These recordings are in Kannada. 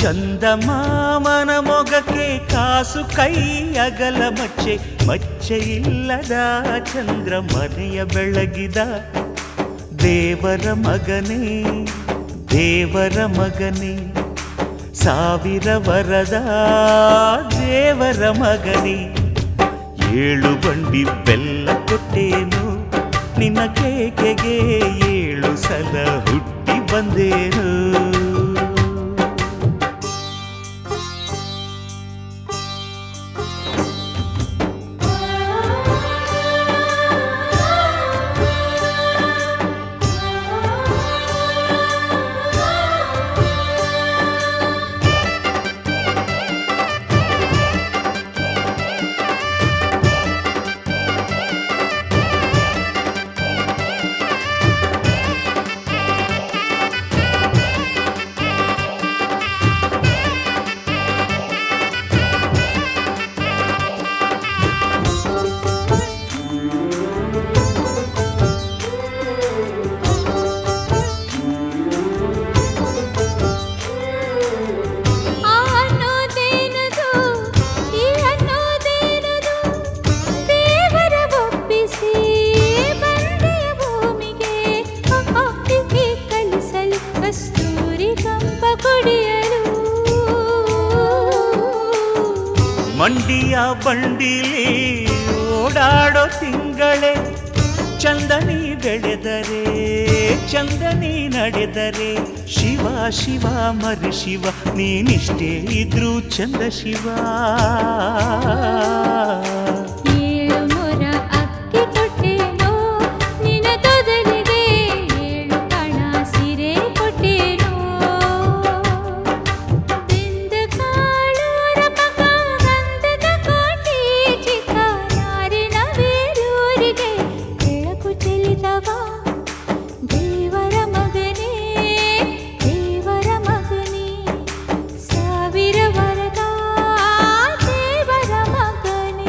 ಚಂದಮಾಮನ ಮೊಗಕ್ಕೆ ಕಾಸು ಕೈ ಅಗಲ ಮಚ್ಚೆ ಮಚ್ಚೆ ಇಲ್ಲದ ಚಂದ್ರ ಮನೆಯ ಬೆಳಗಿದ ದೇವರ ಮಗನೇ ದೇವರ ಮಗನೇ ಸಾವಿರ ವರದ ದೇವರ ಮಗನೇ ಏಳು ಬಂಡಿ ಬೆಲ್ಲ ಕೊಟ್ಟೇನು ನಿನ್ನ ಕೇಕೆಗೆ ಏಳು ಸಲ ಹುಟ್ಟಿ ಬಂದೇನು ಆ ಅನ್ನೋದೇನದು ಈ ಅನ್ನೋದೇನದು ದೇವರ ಒಪ್ಪಿಸಿ ಬಂದೆಯ ಭೂಮಿಗೆ ಅಪ್ಪಿಗೆ ಕಳಿಸಲು ಕಸ್ತೂರಿ ಕಂಪ ಕುಡಿಯಲು ಮಂಡಿಯ ಬಂಡಿಲಿ ಓಡಾಡೋ ತಿಂಗಳೇ ಚಂದನಿ ಬೆಳೆದರೆ ಚಂದನಿ ನಡೆದರೆ ಶಿವ ಶಿವ ಮರಿ ಶಿವ ನೀನಿಷ್ಟೇ ಇದ್ರು ಚಂದ ಶಿವ ಏಳು ಮೊರ ಅಕ್ಕಿ ಕೊಟ್ಟೇನೋ ನಿನ ತೊದಲಿಗೆ ಏಳು ಕಣ ಸಿರೆ ಕೊಟ್ಟೇನೋ ಬೆಂದ ಕಾಳು ರಮಕ ಗಂಧದ ಕೋಟಿ ಚಿಕ್ಕ ನಾರಿನ ಬೇಲೂರಿಗೆ ಬೆಳಕು ಚೆಲ್ಲಿದವ ದೇವರ ಮಗನೇ ದೇವರ ಮಗನೇ ಸಾವಿರ ವರದ ದೇವರ ಮಗನೇ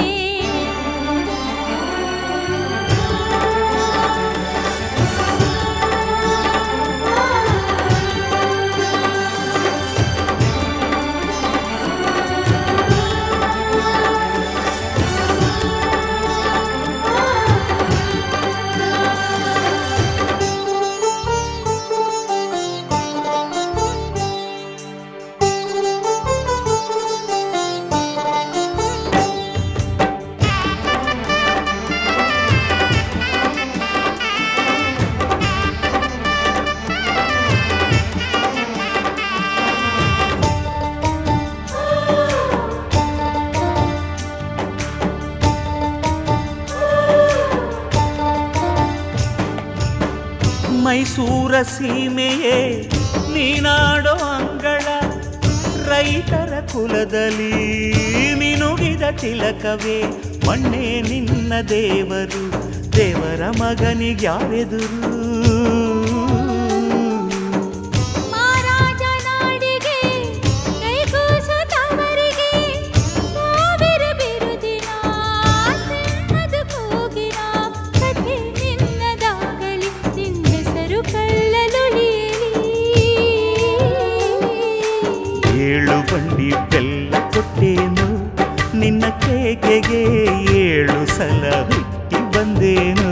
ಮೈಸೂರ ಸೀಮೆಯೇ ನೀನಾಡೋ ಅಂಗಳ ರೈತರ ಕುಲದಲ್ಲಿ ಮಿನುಗಿದ ತಿಲಕವೇ ಮಣ್ಣೆ ನಿನ್ನ ದೇವರು ದೇವರ ಮಗನಿಗ್ಯಾರೆದುರು ಮಹಾರಾಜ ನಾಡಿಗೆ ಕೈಗೂಸು ತವರಿಗೆ ಸಾವಿರ ಬಿರುದಿನ ಸಿಂಹದ ಕೂಗಿನ ಕಥೆ ನಿನ್ನದಾಗಲಿ ನಿನ್ನ ಹೆಸರು ಕಳ್ಳಲುಳಿಯಲಿ ಏಳು ಬಂಡಿ ಬೆಲ್ಲ ಕೊಟ್ಟೇನು ನಿನ್ನ ಕೇಕೆಗೆ ಏಳು ಸಲ ಹುಟ್ಟಿ ಬಂದೇನು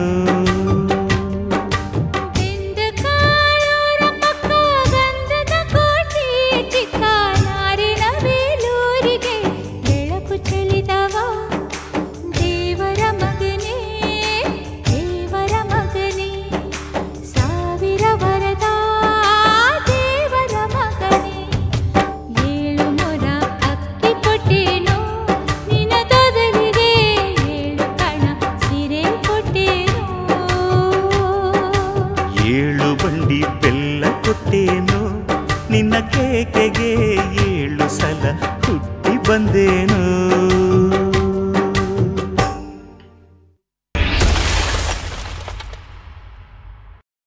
ಬೆಂದ ಕಾಳು ರಮಕ್ಕ ಗಂಧದ ಕೋಟಿ ಚಿಕ್ಕ ನಾರಿನ ಬೇಲೂರಿಗೆ ಬೆಳಕು ಚೆಲ್ಲಿದವ ದೇವರ ಮಗನೇ ದೇವರ ಮಗನೇ ಸಾವಿರ ವರದ ದೇವರ ಮಗನೇ ಏಳು ಮೊರ ಅಕ್ಕಿ ಕೊಟ್ಟೇನೋ ನಿನ್ನ ತೊದಲಿಗೆ ಏಳು ಕಣ ಸಿರೆ ಕೊಟ್ಟೇನೋ ಏಳು ಬಂಡಿ ಬೆಲ್ಲ ಕೊಟ್ಟೇನು ನಿನ್ನ ಕೇಕೆಗೆ ಏಳು ಸಲ ಹುಟ್ಟಿ ಬಂದೇನು